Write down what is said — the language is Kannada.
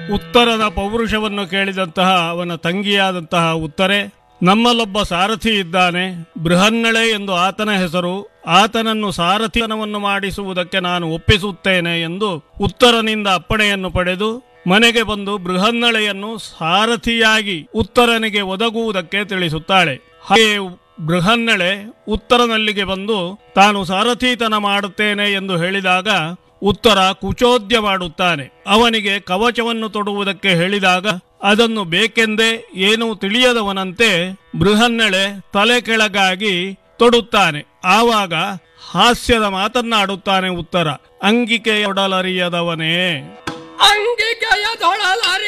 ಉತ್ತರದ ಪೌರುಷವನ್ನು ಕೇಳಿದಂತಹ ಅವನ ತಂಗಿಯಾದಂತಹ ಉತ್ತರೆ ನಮ್ಮಲ್ಲೊಬ್ಬ ಸಾರಥಿ ಇದ್ದಾನೆ ಬೃಹನ್ನಳೆ ಎಂದು ಆತನ ಹೆಸರು ಆತನನ್ನು ಸಾರಥಿತನವನ್ನು ಮಾಡಿಸುವುದಕ್ಕೆ ನಾನು ಒಪ್ಪಿಸುತ್ತೇನೆ ಎಂದು ಉತ್ತರನಿಂದ ಅಪ್ಪಣೆಯನ್ನು ಪಡೆದು ಮನೆಗೆ ಬಂದು ಬೃಹನ್ನಳೆಯನ್ನು ಸಾರಥಿಯಾಗಿ ಉತ್ತರನಿಗೆ ಒದಗುವುದಕ್ಕೆ ತಿಳಿಸುತ್ತಾಳೆ ಹಾಗೆ ಬೃಹನ್ನಳೆ ಉತ್ತರನಲ್ಲಿಗೆ ಬಂದು ತಾನು ಸಾರಥಿತನ ಮಾಡುತ್ತೇನೆ ಎಂದು ಹೇಳಿದಾಗ ಉತ್ತರ ಕುಚೋದ್ಯ ಮಾಡುತ್ತಾನೆ ಅವನಿಗೆ ಕವಚವನ್ನು ತೊಡುವುದಕ್ಕೆ ಹೇಳಿದಾಗ ಅದನ್ನು ಬೇಕೆಂದೇ ಏನೂ ತಿಳಿಯದವನಂತೆ ಬೃಹನ್ನಳೆ ತಲೆ ಕೆಳಗಾಗಿ ತೊಡುತ್ತಾನೆ ಆವಾಗ ಹಾಸ್ಯದ ಮಾತನ್ನಾಡುತ್ತಾನೆ ಉತ್ತರ ಅಂಗಿಕೆಯೊಡಲರಿಯದವನೇ ಅಂಗಿಕೆಯ ದೊಳಲರಿ